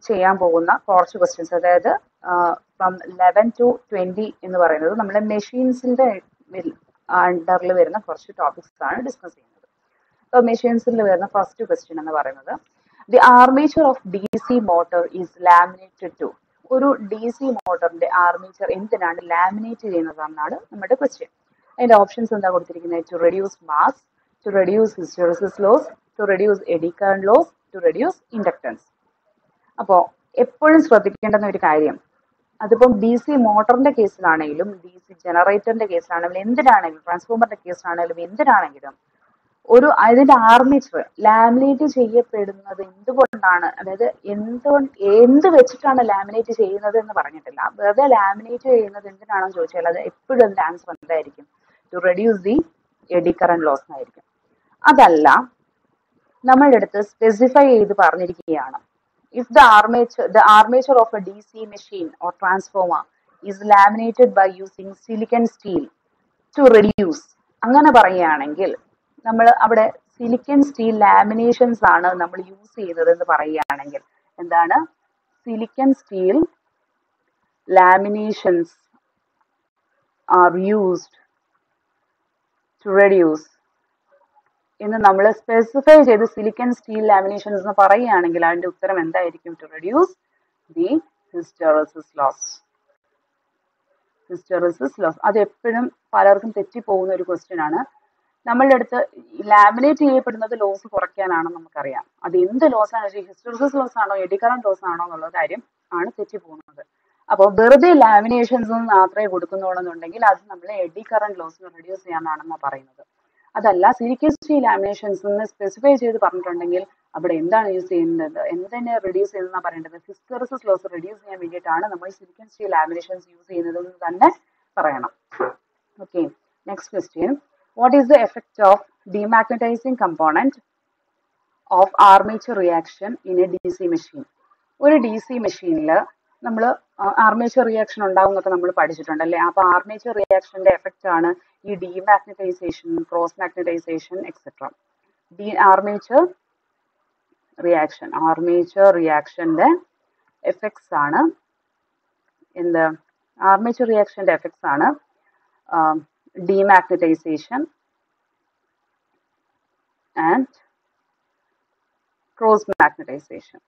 ചെയ്യാൻ പോകുന്ന കുറച്ച് ക്വസ്റ്റ്യൻസ് അതായത് ഫ്രം ലെവൻ ടു ട്വന്റി എന്ന് പറയുന്നത് നമ്മുടെ മെഷീൻസിന്റെ അണ്ടറിൽ വരുന്ന കുറച്ച് ടോപ്പിക്സ് ആണ് ഡിസ്കസ് ചെയ്യുന്നത് അപ്പോൾ മെഷീൻസിൽ വരുന്ന ഫസ്റ്റ് ക്വസ്റ്റ്യൻ എന്ന് പറയുന്നത് the armature of D C motor is laminated to ഒരു ഡി സി മോട്ടറിന്റെ ആർമേച്ചർ എന്തിനാണ് ലാമിനേറ്റ് ചെയ്യുന്നത് എന്നാണ് നമ്മുടെ ക്വസ്റ്റ്യൻ അതിന്റെ ഓപ്ഷൻസ് എന്താ കൊടുത്തിരിക്കുന്നത് to reduce mass to reduce hysteresis loss to reduce eddy current loss to reduce inductance അപ്പോൾ എപ്പോഴും ശ്രദ്ധിക്കേണ്ടുന്ന ഒരു കാര്യം അതിപ്പം ഡി സി മോട്ടറിന്റെ കേസിലാണെങ്കിലും ഡി സി ജനറേറ്ററിന്റെ കേസിലാണെങ്കിലും എന്തിനാണെങ്കിലും ട്രാൻസ്ഫോമറിന്റെ കേസിലാണെങ്കിലും എന്തിനാണെങ്കിലും ഒരു അതിന്റെ ആർമേച്ചർ ലാമിനേറ്റ് ചെയ്യപ്പെടുന്നത് എന്തുകൊണ്ടാണ് അതായത് എന്തുകൊണ്ട് എന്ത് വെച്ചിട്ടാണ് ലാമിനേറ്റ് ചെയ്യുന്നത് എന്ന് പറഞ്ഞിട്ടില്ല വെറുതെ ലാമിനേറ്റ് ചെയ്യുന്നത് എന്തിനാണെന്ന് ചോദിച്ചാൽ അത് എപ്പോഴും അതിന്റെ ആൻസർ എന്തായിരിക്കും to reduce the eddy current loss എന്നായിരിക്കും അതല്ല നമ്മളുടെ അടുത്ത് സ്പെസിഫൈ ചെയ്ത് പറഞ്ഞിരിക്കുകയാണ് if the armature the armature of a D C machine or transformer is laminated by using silicon steel to reduce അങ്ങനെ പറയുകയാണെങ്കിൽ നമ്മൾ അവിടെ സിലിക്കൺ സ്റ്റീൽ ലാമിനേഷൻസ് ആണ് നമ്മൾ യൂസ് ചെയ്യുന്നത് എന്ന് പറയുകയാണെങ്കിൽ എന്താണ് silicon steel laminations are used to reduce എന്ന് നമ്മൾ സ്പെസിഫൈ ചെയ്ത് സിലിക്കൺ സ്റ്റീൽ ലാമിനേഷൻസ് എന്ന് പറയുകയാണെങ്കിൽ അതിന്റെ ഉത്തരം എന്തായിരിക്കും to reduce the hysteresis loss hysteresis loss അത് എപ്പോഴും പലർക്കും തെറ്റിപ്പോകുന്ന ഒരു ക്വസ്റ്റ്യൻ ആണ് നമ്മളുടെ അടുത്ത് ലാമിനേറ്റ് ചെയ്യപ്പെടുന്നത് ലോസ് കുറയ്ക്കാനാണെന്ന് നമുക്കറിയാം അത് എന്ത് ലോസ് ആണ് ഹിസ്റ്റോറിസിസ് ലോസ് ആണോ എഡിക്കറന്റ് ലോസ് ആണോ എന്നുള്ള കാര്യം ആണ് തെറ്റിപ്പോകുന്നത് അപ്പോൾ വെറുതെ ലാമിനേഷൻസ് മാത്രമേ കൊടുക്കുന്നുള്ളെന്നുണ്ടെങ്കിൽ അത് നമ്മൾ എഡി കറന്റ് ലോസ് റെഡ്യൂസ് ചെയ്യാനാണെന്നാണ് പറയുന്നത് അതല്ല സിലിക്കസ്റ്റി ലാമിനേഷൻസ് എന്ന് സ്പെസിഫൈ ചെയ്ത് പറഞ്ഞിട്ടുണ്ടെങ്കിൽ അവിടെ എന്താണ് യൂസ് ചെയ്യുന്നത് എന്തിനെ റെഡ്യൂസ് ചെയ്യുന്നതാണ് പറയേണ്ടത് ഹിസ്റ്ററിസിസ് ലോസ് റെഡ്യൂസ് ചെയ്യാൻ വേണ്ടിയിട്ടാണ് നമ്മൾ സിലിക്കൻ സ്റ്റീൽ ലാമിനേഷൻസ് യൂസ് ചെയ്യുന്നത് എന്ന് തന്നെ പറയണം okay next question what is the effect of demagnetizing component of armature reaction in a D C machine ഒരു ഡി സി മെഷീനിൽ നമ്മൾ ആർമേച്ചർ റിയാക്ഷൻ ഉണ്ടാവും എന്നൊക്കെ നമ്മൾ പഠിച്ചിട്ടുണ്ട് അല്ലേ അപ്പൊ ആർമേച്ചർ റിയാക്ഷന്റെ എഫക്റ്റ് ആണ് ഈ demagnetization cross magnetization etcetera the armature reaction armature റിയാക്ഷന്റെ എഫക്ട്സ് ആണ് എന്ത് ആർമേച്ചർ റിയാക്ഷന്റെ എഫക്ട്സ് ആണ് ഡിമാഗ്നറ്റൈസേഷൻ ആൻഡ് ക്രോസ് മാഗ്നറ്റൈസേഷൻ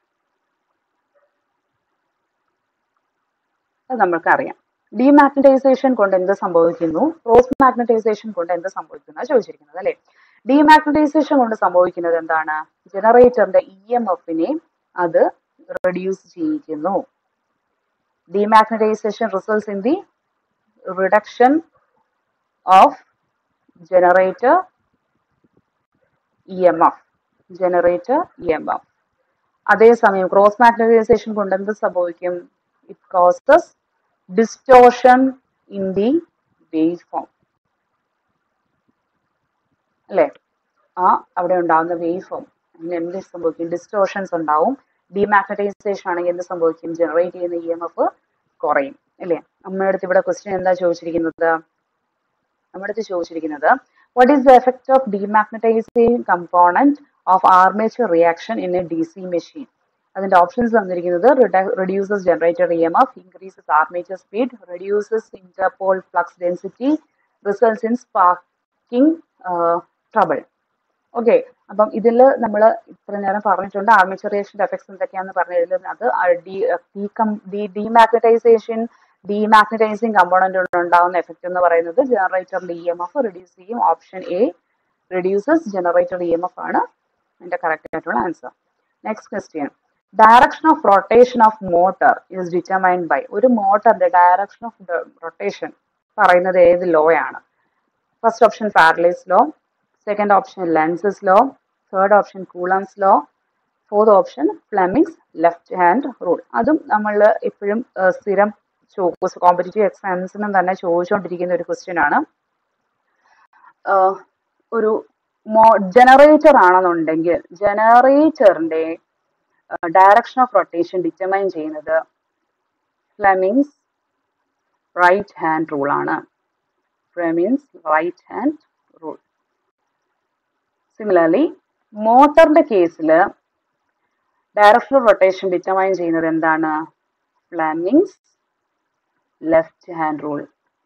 അത് നമ്മൾക്കറിയാം ഡിമാഗ്നറ്റൈസേഷൻ കൊണ്ട് എന്ത് സംഭവിക്കുന്നു ക്രോസ് മാഗ്നറ്റൈസേഷൻ കൊണ്ട് എന്ത് സംഭവിക്കുന്നു ചോദിച്ചിരിക്കുന്നത് അല്ലെ ഡിമാഗ്നറ്റൈസേഷൻ കൊണ്ട് സംഭവിക്കുന്നത് എന്താണ് ജനറേറ്ററിന്റെ ഇ എം എഫിനെ അത് റെഡ്യൂസ് ചെയ്യിക്കുന്നു demagnetization results in the reduction of generator E M F generator E M F അതേസമയം ക്രോസ് മാഗ്നറ്റൈസേഷൻ കൊണ്ട് എന്ത് സംഭവിക്കും it causes distortion in the waveform അല്ലെ ആ അവിടെ ഉണ്ടാകുന്ന വേവ് ഫോം അതിന് എന്ത് സംഭവിക്കും ഡിസ്റ്റോർഷൻസ് ഉണ്ടാവും ഡിമാഗ്നറ്റൈസേഷൻ ആണെങ്കിൽ എന്ത് സംഭവിക്കും ജനറേറ്റ് ചെയ്യുന്ന ഇ എം എഫ് കുറയും അല്ലേ നമ്മുടെ അടുത്ത് ഇവിടെ ക്വസ്റ്റ്യൻ എന്താ ചോദിച്ചിരിക്കുന്നത് നമ്മുടെ അടുത്ത് ചോദിച്ചിരിക്കുന്നത് what is the effect of demagnetizing component of armature reaction in a D C machine അതിന്റെ ഓപ്ഷൻസ് തന്നിരിക്കുന്നത് reduces generator E M F increases armature speed reduces interpole flux density results in sparking trouble okay അപ്പം ഇതിൽ നമ്മൾ ഇത്ര നേരം പറഞ്ഞിട്ടുണ്ട് armature റിയാക്ഷൻ്റെ effects എന്തൊക്കെയാണെന്ന് പറഞ്ഞതിൽ അത് ഡിമാഗ്നറ്റൈസേഷൻ ഡിമാഗ്നറ്റൈസിങ് കമ്പോണന്റ് ഉണ്ടാകുന്ന എഫക്റ്റ് എന്ന് പറയുന്നത് ജനറേറ്ററിന്റെ ഇ എം എഫ് റെഡ്യൂസ് ചെയ്യും option A reduces generator E M F ആണ് അതിന്റെ കറക്റ്റ് ആയിട്ടുള്ള answer next question direction of rotation of motor is determined by ഒരു മോട്ടറിന്റെ ഡയറക്ഷൻ ഓഫ് റൊട്ടേഷൻ പറയുന്നത് ഏത് ലോ ആണ് first option Faraday's law second option Lenz's law third option Coulomb's law fourth option Fleming's left hand rule അതും നമ്മൾ എപ്പോഴും സ്ഥിരം competitive എക്സാംസിനും തന്നെ ചോദിച്ചുകൊണ്ടിരിക്കുന്ന ഒരു ക്വസ്റ്റ്യൻ ആണ് ഒരു മോ ജനറേറ്റർ ആണെന്നുണ്ടെങ്കിൽ ജനറേറ്ററിന്റെ ഡയറക്ഷൻ ഓഫ് റൊട്ടേഷൻ ഡിറ്റർമൈൻ ചെയ്യുന്നത് ഫ്ലെമിങ്സ് റൈറ്റ് ഹാൻഡ് റൂൾ ആണ് Fleming's right hand rule similarly മോട്ടറിന്റെ കേസിൽ ഡയറക്ഷൻ ഓഫ് റൊട്ടേഷൻ ഡിറ്റർമൈൻ ചെയ്യുന്നത് എന്താണ് ഫ്ലാമിങ്സ് ലെഫ്റ്റ് ഹാൻഡ് റൂൾ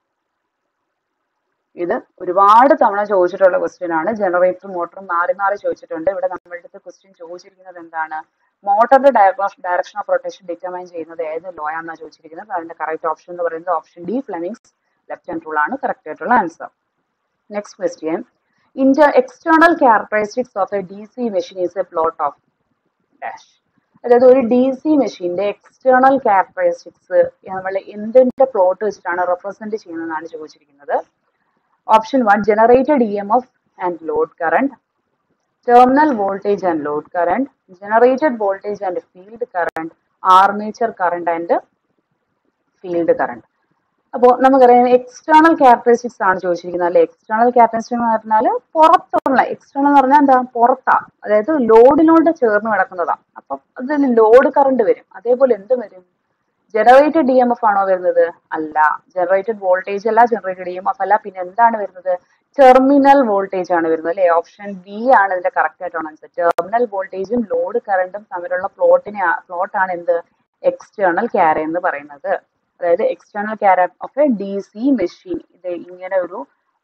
ഇത് ഒരുപാട് തവണ ചോദിച്ചിട്ടുള്ള ക്വസ്റ്റ്യൻ ആണ് ജനറേറ്റർ മോട്ടർ മാറി മാറി ചോദിച്ചിട്ടുണ്ട് ഇവിടെ നമ്മളുടെ അടുത്ത് ക്വസ്റ്റ്യൻ ചോദിച്ചിരിക്കുന്നത് എന്താണ് മോട്ടറിന്റെ ഡയറക്ഷൻ ഓഫ് റൊട്ടേഷൻ ഡിറ്റർമൈൻ ചെയ്യുന്നത് ഏത് ലോ ആണെന്നാണ് ചോദിച്ചിരിക്കുന്നത് അതിന്റെ കറക്റ്റ് ഓപ്ഷൻ എന്ന് പറയുന്നത് option D Fleming's left hand rule ആണ് കറക്റ്റ് ആയിട്ടുള്ള answer next question inter external characteristics of a D C machine is a plot of dash അതായത് ഒരു ഡി സി മെഷീന്റെ എക്സ്റ്റേണൽ ക്യാരക്ടറിസ്റ്റിക്സ് നമ്മൾ എന്തിന്റെ പ്ലോട്ട് വെച്ചിട്ടാണ് റെപ്രസെന്റ് ചെയ്യുന്നതെന്നാണ് ചോദിച്ചിരിക്കുന്നത് option one generated E M F and load current terminal voltage and load current, generated voltage and field current, armature current and field current. അപ്പോൾ നമുക്കറിയാം എക്സ്റ്റേണൽ ക്യാരക്ടറിസ്റ്റിക്സ് ആണ് ചോദിച്ചിരിക്കുന്നത് അല്ലെ എക്സ്റ്റേണൽ ക്യാരക്ടറിസ്റ്റിക്സ് എന്ന് പറഞ്ഞാൽ പുറത്തുള്ള എക്സ്റ്റേണൽ എന്ന് പറഞ്ഞാൽ എന്താ പുറത്താ അതായത് ലോഡിനോട് ചേർന്ന് കിടക്കുന്നതാ അപ്പം അതിൽ ലോഡ് കറണ്ട് വരും അതേപോലെ എന്ത് വരും ജനറേറ്റഡ് ഡി എം എഫ് ആണോ വരുന്നത് അല്ല ജനറേറ്റഡ് വോൾട്ടേജ് അല്ല ജനറേറ്റഡ് ഡി എം എഫ് അല്ല പിന്നെ എന്താണ് വരുന്നത് ടെർമിനൽ വോൾട്ടേജ് ആണ് വരുന്നത് അല്ലെ ഓപ്ഷൻ ബി ആണ് ഇതിന്റെ കറക്റ്റ് ആയിട്ടുള്ള ആൻസർ ടെർമിനൽ വോൾട്ടേജും ലോഡ് കറണ്ടും തമ്മിലുള്ള പ്ലോട്ടിനെ പ്ലോട്ട് ആണ് എന്ത് എക്സ്റ്റേണൽ ക്യാര എന്ന് പറയുന്നത് അതായത് എക്സ്റ്റേണൽ ക്യാര of a D C machine ഇത് ഇങ്ങനെ ഒരു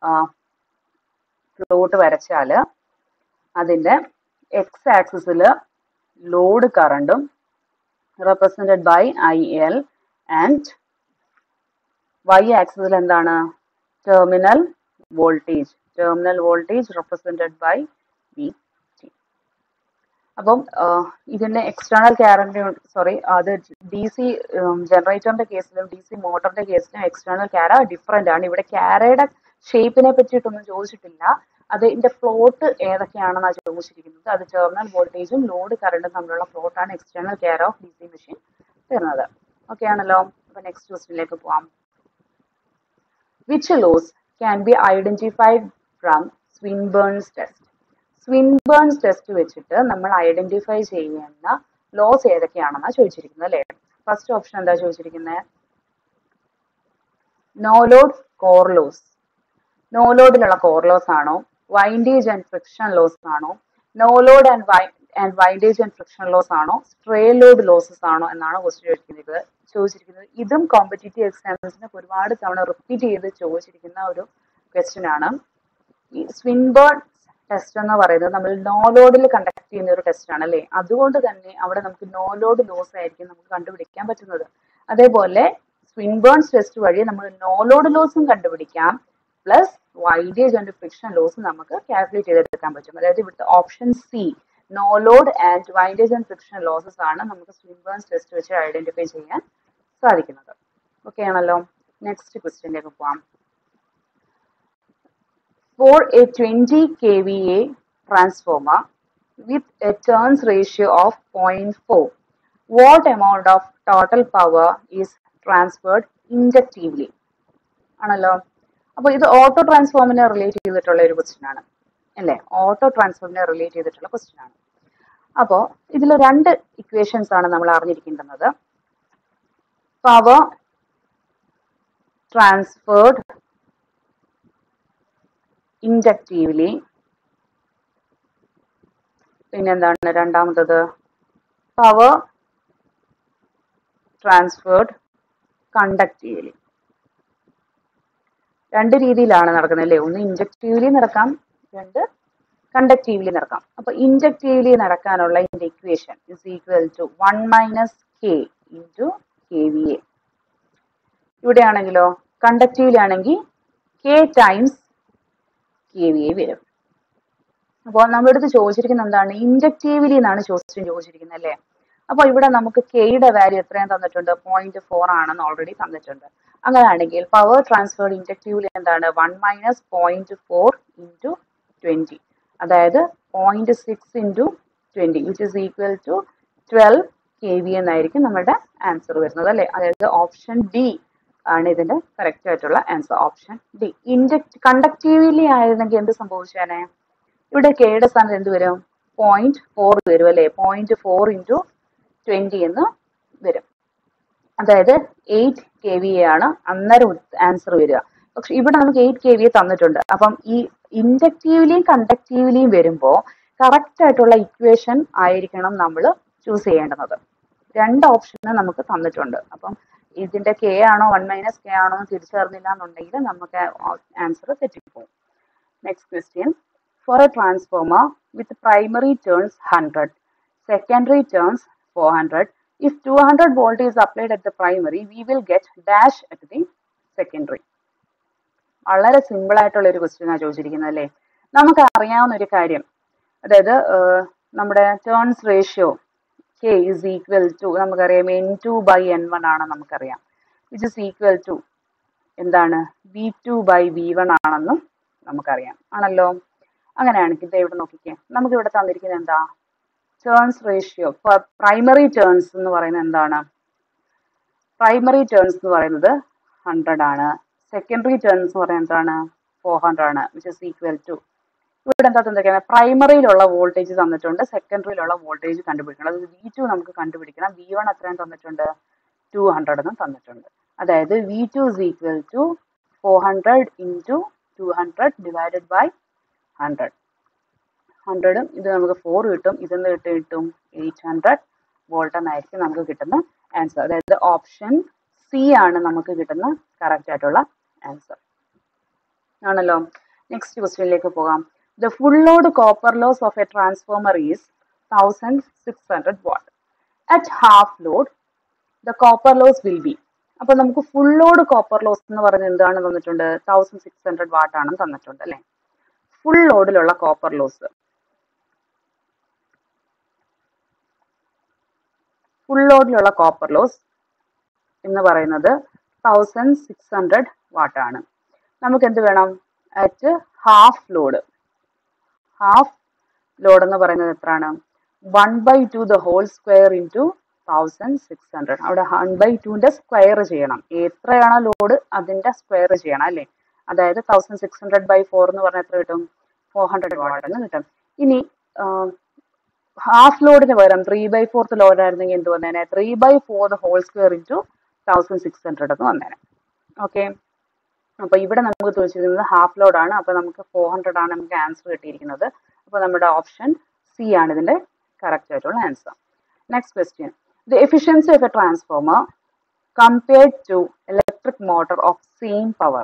പ്ലോട്ട് വരച്ചാൽ അതിന്റെ എക്സ് ആക്സിസിൽ ലോഡ് കറണ്ടും represented by IL and y ആക്സിസിൽ എന്താണ് terminal voltage terminal voltage represented by V അപ്പം ഇതിന്റെ എക്സ്റ്റേണൽ ക്യാരന്റ് സോറി അത് ഡി സി ജനറേറ്ററിന്റെ കേസിലും ഡി സി മോട്ടറിന്റെ കേസിലും എക്സ്റ്റേണൽ ക്യാര ഡിഫറെന്റ് ആണ് ഇവിടെ ക്യാരയുടെ ഷേപ്പിനെ പറ്റിയിട്ടൊന്നും ചോദിച്ചിട്ടില്ല അതിന്റെ ഫ്ലോട്ട് ഏതൊക്കെയാണെന്നാണ് ചോദിച്ചിരിക്കുന്നത് അത് ടെർമിനൽ വോൾട്ടേജും ലോഡ് കറണ്ടും തമ്മിലുള്ള ഫ്ലോട്ടാണ് external care of D C machine തരുന്നത് ഓക്കെ ആണല്ലോ അപ്പൊ നെക്സ്റ്റ് ക്വസ്റ്റിനിലേക്ക് പോവാം which loss can be identified from Swinburne's test Swinburne's test വെച്ചിട്ട് നമ്മൾ ഐഡന്റിഫൈ ചെയ്യുന്ന ലോസ് ഏതൊക്കെയാണെന്നാണ് ചോദിച്ചിരിക്കുന്നത് അല്ലേ ഫസ്റ്റ് ഓപ്ഷൻ എന്താ ചോദിച്ചിരിക്കുന്നത് no load core loss no ലോഡിലുള്ള കോർ ലോസ് ആണോ വൈൻഡേജ് ആൻഡ് ഫ്രിക്ഷൻ ലോസ് ആണോ no load and and windage and friction loss ആണോ സ്ട്രേ ലോഡ് ലോസസ് ആണോ എന്നാണ് ക്വസ്റ്റ്യൻ ചോദിച്ചിരിക്കുന്നത് ചോദിച്ചിരിക്കുന്നത് ഇതും കോമ്പറ്റേറ്റീവ് എക്സാംസിന് ഒരുപാട് തവണ റിപ്പീറ്റ് ചെയ്ത് ചോദിച്ചിരിക്കുന്ന ഒരു ക്വസ്റ്റ്യൻ ആണ് ഈ സ്വിൻബേൺ ടെസ്റ്റ് എന്ന് പറയുന്നത് നമ്മൾ നോ ലോഡിൽ കണ്ടക്ട് ചെയ്യുന്ന ഒരു ടെസ്റ്റ് ആണ് അല്ലേ അതുകൊണ്ട് തന്നെ അവിടെ നമുക്ക് നോ ലോഡ് ലോസ് ആയിരിക്കും നമുക്ക് കണ്ടുപിടിക്കാൻ പറ്റുന്നത് അതേപോലെ സ്വിൻബേൺസ് ടെസ്റ്റ് വഴി നമ്മൾ നോ ലോഡ് ലോസും കണ്ടുപിടിക്കാം plus windage and friction loss നമുക്ക് കാൽക്കുലേറ്റ് ചെയ്തെടുക്കാൻ പറ്റും അതായത് ഇവിടുത്തെ option C no load and windage and friction losses ആണ് നമുക്ക് സ്വിൻബേൺസ് ടെസ്റ്റ് വെച്ച് ഐഡന്റിഫൈ ചെയ്യാൻ സാധിക്കുന്നത് ഓക്കെ ആണല്ലോ നെക്സ്റ്റ് ക്വസ്റ്റ്യനിലേക്ക് പോവാം For a 20 kVA transformer with a turns ratio of 0.4, what amount of total power is transferred inductively? ആണല്ലോ അപ്പോൾ ഇത് ഓട്ടോ ട്രാൻസ്ഫോമിനെ റിലേറ്റ് ചെയ്തിട്ടുള്ള ഒരു ക്വസ്റ്റ്യൻ ആണ് അല്ലേ ഓട്ടോ ട്രാൻസ്ഫോമിനെ റിലേറ്റ് ചെയ്തിട്ടുള്ള ക്വസ്റ്റ്യൻ ആണ് അപ്പോൾ ഇതിൽ രണ്ട് ഇക്വേഷൻസ് ആണ് നമ്മൾ അറിഞ്ഞിരിക്കേണ്ടുന്നത് പവർ ട്രാൻസ്ഫേർഡ് ഇൻഡക്റ്റീവ്ലി പിന്നെന്താണ് രണ്ടാമത്തത് പവർ ട്രാൻസ്ഫേർഡ് കണ്ടക്റ്റീവ്ലി രണ്ട് രീതിയിലാണ് നടക്കുന്നത് അല്ലേ ഒന്ന് ഇൻഡക്റ്റീവ്ലി നടക്കാം രണ്ട് കണ്ടക്റ്റീവ്ലി നടക്കാം അപ്പൊ ഇൻഡക്റ്റീവ്ലി നടക്കാനുള്ള ഇതിന്റെ equation is equal to one minus K into K V A ഇവിടെ ആണെങ്കിലോ കണ്ടക്റ്റീവ്ലി ആണെങ്കിൽ K times K V A വരും അപ്പോൾ നമ്മുടെ അടുത്ത് ചോദിച്ചിരിക്കുന്നത് എന്താണ് ഇൻഡക്റ്റീവ്ലി എന്നാണ് ചോദിച്ചു ചോദിച്ചിരിക്കുന്നത് അല്ലേ അപ്പോൾ ഇവിടെ നമുക്ക് കെയുടെ വാല്യൂ എത്രയും തന്നിട്ടുണ്ട് പോയിന്റ് ഫോർ ആണെന്ന് ഓൾറെഡി തന്നിട്ടുണ്ട് അങ്ങനെയാണെങ്കിൽ പവർ ട്രാൻസ്ഫേർഡ് ഇൻഡക്റ്റീവ്ലി എന്താണ് one minus point four into twenty അതായത് point six into twenty which is equal to twelve K V എന്നായിരിക്കും നമ്മുടെ ആൻസർ വരുന്നത് അല്ലേ അതായത് ഓപ്ഷൻ ഡി ആണ് ഇതിന്റെ കറക്റ്റ് ആയിട്ടുള്ള answer option D induct conductively ആയിരുന്നെങ്കിൽ എന്ത് സംഭവിച്ചാനെ ഇവിടെ കെയുടെ സ്ഥാനത്ത് എന്ത് വരും പോയിന്റ് ഫോർ വരും അല്ലേ പോയിന്റ് ഫോർ ഇൻറ്റു ട്വന്റി എന്ന് വരും അതായത് എയ്റ്റ് കെ വി എ ആണ് അന്നേരം ആൻസർ വരിക പക്ഷെ ഇവിടെ നമുക്ക് എയ്റ്റ് കെ വി എ തന്നിട്ടുണ്ട് അപ്പം ഈ ഇൻഡക്റ്റീവ്ലിയും കണ്ടക്റ്റീവ്ലിയും വരുമ്പോൾ കറക്റ്റ് ആയിട്ടുള്ള ഇക്വേഷൻ ആയിരിക്കണം നമ്മൾ ചൂസ് ചെയ്യേണ്ടുന്നത് രണ്ട് ഓപ്ഷന് നമുക്ക് തന്നിട്ടുണ്ട് അപ്പം ഇതിന്റെ കെ ആണോ വൺ മൈനസ് കെ ആണോ എന്ന് തിരിച്ചറിഞ്ഞില്ല എന്നുണ്ടെങ്കിൽ നമുക്ക് ആൻസർ തെറ്റിപ്പോകും next question for a transformer with primary turns hundred secondary turns 400. If 200 volt is applied at the primary, we will get dash at the secondary. വളരെ സിമ്പിൾ ആയിട്ടുള്ള ഒരു ക്വസ്റ്റ്യൻ ആണ് ചോദിച്ചിരിക്കുന്നത് അല്ലേ നമുക്ക് അറിയാവുന്ന ഒരു കാര്യം അതായത് ഏഹ്, നമ്മുടെ turns ratio K is equal to നമുക്കറിയാം N two by N one ആണ് നമുക്കറിയാം വിച്ച് ഇസ് ഈക്വൽ ടു എന്താണ് V two by V one ആണെന്നും നമുക്കറിയാം ആണല്ലോ അങ്ങനെയാണെങ്കിൽ ഇത് ഇവിടെ നോക്കിക്കേ നമുക്ക് ഇവിടെ തന്നിരിക്കുന്നത് എന്താ ടേൺസ് റേഷ്യോ പ്രൈമറി ടേൺസ് എന്ന് പറയുന്നത് എന്താണ് പ്രൈമറി ടേൺസ് എന്ന് പറയുന്നത് ഹൺഡ്രഡ് ആണ് സെക്കൻഡറി ടേൺസ് എന്ന് പറയുന്നത് എന്താണ് ഫോർ ഹൺഡ്രഡ് ആണ് വിച്ച് ഇസ് ഈക്വൽ ടു ഇവിടെ എന്താ തന്നിരിക്കുന്നത് പ്രൈമറിയിലുള്ള വോൾട്ടേജ് തന്നിട്ടുണ്ട് സെക്കൻഡറിയിലുള്ള വോൾട്ടേജ് കണ്ടുപിടിക്കണം അത് വി ടു നമുക്ക് കണ്ടുപിടിക്കണം വി വൺ എത്രയും തന്നിട്ടുണ്ട് ടു ഹൺഡ്രഡ് എന്നും തന്നിട്ടുണ്ട് അതായത് V two is equal to four hundred into two hundred divided by hundred ഹൺഡ്രഡും ഇത് നമുക്ക് ഫോർ കിട്ടും ഇതെന്ന് കിട്ടും കിട്ടും എയ്റ്റ് ഹൺഡ്രഡ് വോൾട്ട് എന്നായിരിക്കും നമുക്ക് കിട്ടുന്ന ആൻസർ അതായത് ഓപ്ഷൻ സി ആണ് നമുക്ക് കിട്ടുന്ന കറക്റ്റ് ആയിട്ടുള്ള ആൻസർ ആണല്ലോ നെക്സ്റ്റ് ക്വസ്റ്റ്യനിലേക്ക് പോകാം the full load copper loss of a transformer is thousand six hundred watt at half load the copper loss will be അപ്പൊ നമുക്ക് ഫുൾ ലോഡ് കോപ്പർ ലോസ് എന്ന് പറയുന്നത് എന്താണ് തന്നിട്ടുണ്ട് തൗസൻഡ് സിക്സ് ഹൺഡ്രഡ് വാട്ട് ആണ് തന്നിട്ടുണ്ട് അല്ലെ ഫുൾ ലോഡിലുള്ള കോപ്പർ ലോസ് ഫുൾ ലോഡിലുള്ള കോപ്പർ ലോസ് എന്ന് പറയുന്നത് തൗസൻഡ് സിക്സ് ഹൺഡ്രഡ് വാട്ടാണ് നമുക്ക് എന്ത് വേണം at half load half load എന്ന് പറയുന്നത് എത്രയാണ് one by two the whole square into thousand six hundred അവിടെ വൺ ബൈ ടുവിന്റെ സ്ക്വയർ ചെയ്യണം എത്രയാണോ ലോഡ് അതിന്റെ സ്ക്വയർ ചെയ്യണം അല്ലേ അതായത് thousand six hundred by four എന്ന് പറഞ്ഞാൽ എത്ര കിട്ടും ഫോർ ഹൺഡ്രഡ് വാട്ട് എന്ന് കിട്ടും ഇനി ഹാഫ് ലോഡിന് പകരം ത്രീ ബൈ ഫോർത്ത് ലോഡ് ആയിരുന്നെങ്കിൽ എന്ത് വന്നേനെ three by four the whole square into thousand six hundred എന്ന് വന്നേനെ ഓക്കെ അപ്പൊ ഇവിടെ നമുക്ക് ചോദിച്ചിരിക്കുന്നത് ഹാഫ് ലോഡ് ആണ് അപ്പൊ നമുക്ക് ഫോർ ഹൺഡ്രഡ് ആണ് നമുക്ക് ആൻസർ കിട്ടിയിരിക്കുന്നത് അപ്പൊ നമ്മുടെ ഓപ്ഷൻ സി ആണ് ഇതിന്റെ കറക്റ്റ് ആയിട്ടുള്ള answer next question the efficiency of a transformer compared to electric motor of same power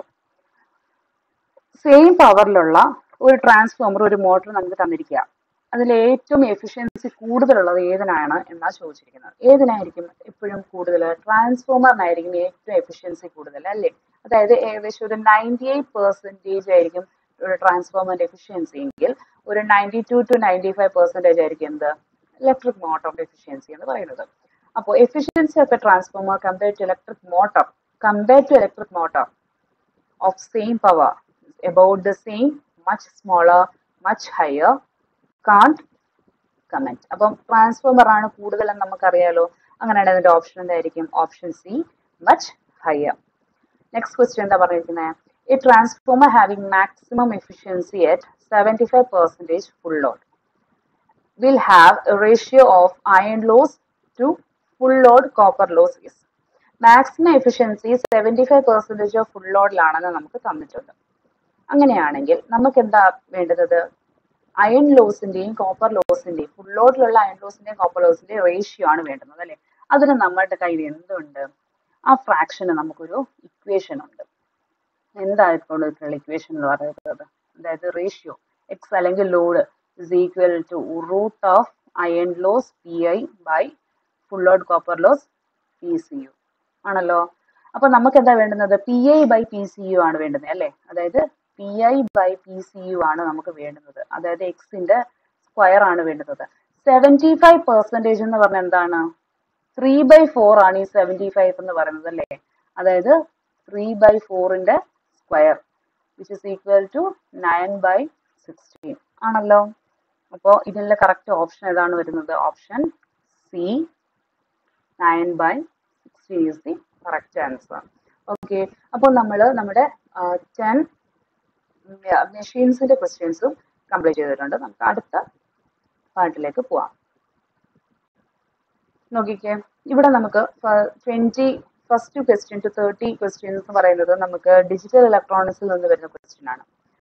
same പവറിലുള്ള ഒരു ട്രാൻസ്ഫോമർ ഒരു മോട്ടർ നമുക്ക് തന്നിരിക്കുക അതിൽ ഏറ്റവും എഫിഷ്യൻസി കൂടുതലുള്ളത് ഏതിനാണ് എന്നാ ചോദിച്ചിരിക്കുന്നത് ഏതിനായിരിക്കും എപ്പോഴും കൂടുതൽ ട്രാൻസ്ഫോമറിനായിരിക്കും ഏറ്റവും എഫിഷ്യൻസി കൂടുതൽ അല്ലേ അതായത് ഏകദേശം ഒരു നയൻറ്റി എയ്റ്റ് പെർസെൻറ്റേജ് ആയിരിക്കും ഒരു ട്രാൻസ്ഫോമറിന്റെ എഫിഷ്യൻസി എങ്കിൽ ഒരു ninety two to ninety five percentage ആയിരിക്കും എന്ത് ഇലക്ട്രിക് മോട്ടറിന്റെ എഫിഷ്യൻസി എന്ന് പറയുന്നത് അപ്പോൾ efficiency of a transformer compare to electric motor compare to electric motor of same power about the same much smaller much higher can't comment അപ്പം transformer ആണ് കൂടുതലെന്ന് നമുക്കറിയാലോ അങ്ങനെയാണ് അതിന്റെ ഓപ്ഷൻ എന്തായിരിക്കും option C much higher next question എന്താ പറഞ്ഞിരിക്കുന്നത് a transformer having maximum efficiency at seventy five percentage full load will have a ratio of iron loss to full load copper loss is maximum efficiency seventy five percentage of full ലോഡിലാണെന്ന് നമുക്ക് തന്നിട്ടുണ്ട് അങ്ങനെയാണെങ്കിൽ നമുക്ക് എന്താ വേണ്ടത് iron ലോസിന്റെയും copper ലോസിന്റെയും full ലോഡിലുള്ള അയൺ ലോസിന്റെയും കോപ്പർ ലോസിന്റെയും റേഷ്യോ ആണ് വേണ്ടുന്നത് അല്ലെ അതിന് നമ്മളുടെ കയ്യിൽ എന്തുണ്ട് ആ ഫ്രാക്ഷന് നമുക്കൊരു ഇക്വേഷൻ ഉണ്ട് എന്തായിട്ടുണ്ട് ഇക്വേഷൻ എന്ന് പറയുന്നത് അതായത് റേഷ്യോ എക്സ് അല്ലെങ്കിൽ load is equal to root of iron loss P I by full load copper loss P C U ആണല്ലോ അപ്പൊ നമുക്ക് എന്താ വേണ്ടുന്നത് P I by P C U ആണ് വേണ്ടുന്നത് അല്ലേ അതായത് P I by P C U ആണ് നമുക്ക് വേണ്ടുന്നത് അതായത് എക്സിന്റെ സ്ക്വയർ ആണ് വേണ്ടുന്നത് സെവൻറ്റി ഫൈവ് പെർസെൻറ്റേജ് എന്ന് പറഞ്ഞാൽ എന്താണ് ത്രീ ബൈ ഫോർ ആണ് ഈ സെവൻറ്റി ഫൈവ് എന്ന് പറയുന്നത് അല്ലേ അതായത് ത്രീ ബൈ ഫോറിന്റെ square which is equal to nine by sixteen ആണല്ലോ അപ്പോൾ ഇതിലെ കറക്റ്റ് ഓപ്ഷൻ ഏതാണ് വരുന്നത് option C nine by sixteen is the correct answer okay അപ്പോൾ നമ്മൾ നമ്മുടെ ടെൻ മെഷീൻസിന്റെ ക്വസ്റ്റ്യൻസും കംപ്ലീറ്റ് ചെയ്തിട്ടുണ്ട് നമുക്ക് അടുത്ത പാർട്ടിലേക്ക് പോവാം നോക്കിക്കേ ഇവിടെ നമുക്ക് twenty first question to thirty questions എന്ന് പറയുന്നത് നമുക്ക് ഡിജിറ്റൽ ഇലക്ട്രോണിക്സിൽ നിന്ന് വരുന്ന ക്വസ്റ്റ്യൻ ആണ്